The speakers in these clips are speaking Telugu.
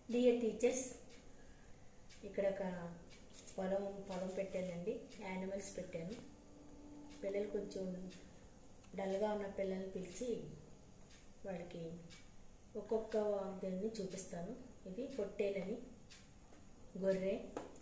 డియర్ టీచర్స్ ఇక్కడ ఒక పొలం పొలం పెట్టానండి యానిమల్స్ పెట్టాను పిల్లలు కొంచెం డల్గా ఉన్న పిల్లల్ని పిలిచి వాళ్ళకి ఒక్కొక్క దాన్ని చూపిస్తాను ఇది పొట్టేలని గొర్రె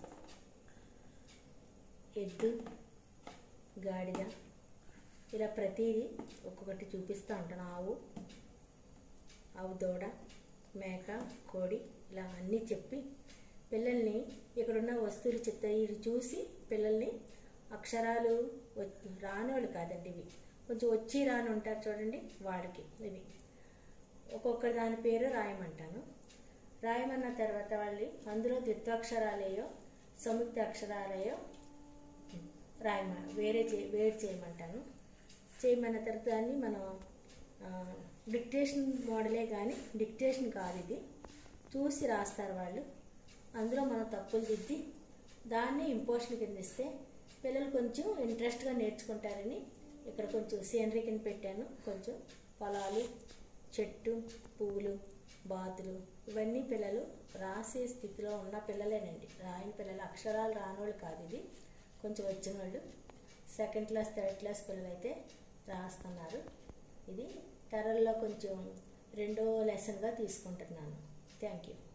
ఎద్దు గాడిద ఇలా ప్రతిదీ ఒక్కొక్కటి చూపిస్తూ ఉంటాను ఆవు ఆవు దూడ మేక కోడి ఇలా అన్నీ చెప్పి పిల్లల్ని ఇక్కడున్న వస్తువులు చిత్త ఇవి చూసి పిల్లల్ని అక్షరాలు వ- రానోళ్ళు కాదండి ఇవి కొంచెం వచ్చి రాని ఉంటారు చూడండి వాళ్ళకి ఇవి ఒక్కొక్క దాని పేరు రాయమంటాను రాయమన్న తర్వాత వాళ్ళు అందులో ద్విత్వాక్షరాలేయో సంయుక్త అక్షరాలేయో రాయమ వేరే చే వేరు చేయమంటాను చేయమన్న తర్వాత దాన్ని మనం ఆ, డిక్టేషన్ మోడలే కానీ డిక్టేషన్ కాదు ఇది చూసి రాస్తారు వాళ్ళు అందులో మనం తప్పులు దిద్ది దాన్ని ఇంపోర్షన్ కింద ఇస్తే పిల్లలు కొంచెం ఇంట్రెస్ట్గా నేర్చుకుంటారని ఇక్కడ కొంచెం సీనరీ కింద పెట్టాను కొంచెం పొలాలు చెట్టు పువ్వులు బాతులు ఇవన్నీ పిల్లలు రాసే స్థితిలో ఉన్న పిల్లలేనండి రాయని పిల్లలు అక్షరాలు రానోళ్ళు కాదు ఇది కొంచెం వచ్చిన వాళ్ళు సెకండ్ క్లాస్ థర్డ్ క్లాస్ పిల్లలు అయితే రాస్తున్నారు ఇది టరల్లో కొంచెం రెండో లెసన్గా తీసుకుంటున్నాను థ్యాంక్ యూ